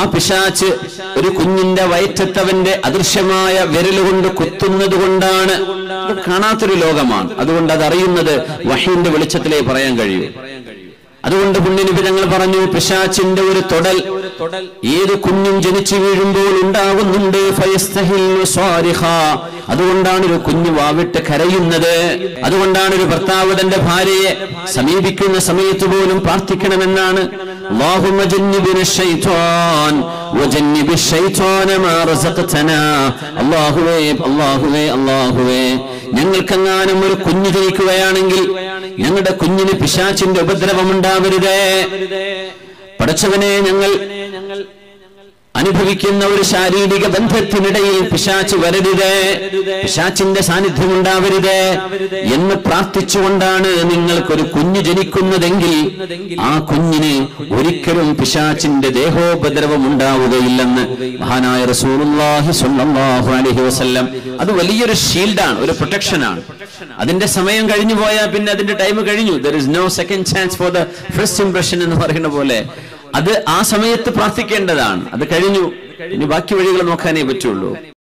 പിശാച്ച് ഒരു കുഞ്ഞിന്റെ വയറ്റത്തവന്റെ അദൃശ്യമായ വിരലുകൊണ്ട് കുത്തുന്നത് കൊണ്ടാണ് ഇത് കാണാത്തൊരു ലോകമാണ് അതുകൊണ്ട് അത് അറിയുന്നത് വഹീന്റെ വെളിച്ചത്തിലേ പറയാൻ കഴിയൂ അതുകൊണ്ട് പുണ്യനിപി ഞങ്ങൾ പറഞ്ഞു പിശാച്ചിന്റെ ഒരു തൊടൽ ഏത് കുഞ്ഞും ജനിച്ചു വീഴുമ്പോൾ ഉണ്ടാകുന്നുണ്ട് ഫയസ്തഹില്ലു സ്വാരിഹ. അതുകൊണ്ടാണ് ഒരു കുഞ്ഞു വാവിട്ട് കരയുന്നത് അതുകൊണ്ടാണ് ഒരു ഭർത്താവ് തന്റെ ഭാര്യയെ സമീപിക്കുന്ന സമയത്ത് പോലും പ്രാർത്ഥിക്കണമെന്നാണ് اللهم جنبنا الشيطان وجنب الشيطان ما رزقتنا അല്ലാഹുവേ അല്ലാഹുവേ അല്ലാഹുവേ ഞങ്ങൾക്കെങ്ങാനും ഒരു കുഞ്ഞു ജനിക്കുകയാണെങ്കിൽ ഞങ്ങളുടെ കുഞ്ഞിന് പിശാച്ചിന്റെ ഉപദ്രവം ഉണ്ടാവരുതേ പടച്ചവനെ ഞങ്ങൾ അനുഭവിക്കുന്ന ഒരു ശാരീരിക ബന്ധത്തിനിടയിൽ പിശാച്ച് വരരുതേ പിശാച്ചിന്റെ സാന്നിധ്യം ഉണ്ടാവരുതേ എന്ന് പ്രാർത്ഥിച്ചുകൊണ്ടാണ് നിങ്ങൾക്കൊരു കുഞ്ഞ് ജനിക്കുന്നതെങ്കിൽ ആ കുഞ്ഞിന് ഒരിക്കലും പിശാച്ചിന്റെ ദേഹോപദ്രവം ഉണ്ടാവുകയില്ലെന്ന് മഹാനായ റസൂലുള്ളാഹി സ്വല്ലല്ലാഹു അലൈഹി വസല്ലം അത് വലിയൊരു ഷീൽഡാണ് ഒരു പ്രൊട്ടക്ഷനാണ് അതിന്റെ സമയം കഴിഞ്ഞു പോയാൽ പിന്നെ അതിന്റെ ടൈം കഴിഞ്ഞു there is no second chance for the first impression എന്ന് പറയുന്ന പോലെ അത് ആ സമയത്ത് പ്രാർത്ഥിക്കേണ്ടതാണ് അത് കഴിഞ്ഞു ഇനി ബാക്കി വഴികൾ നോക്കാനേ പറ്റുള്ളൂ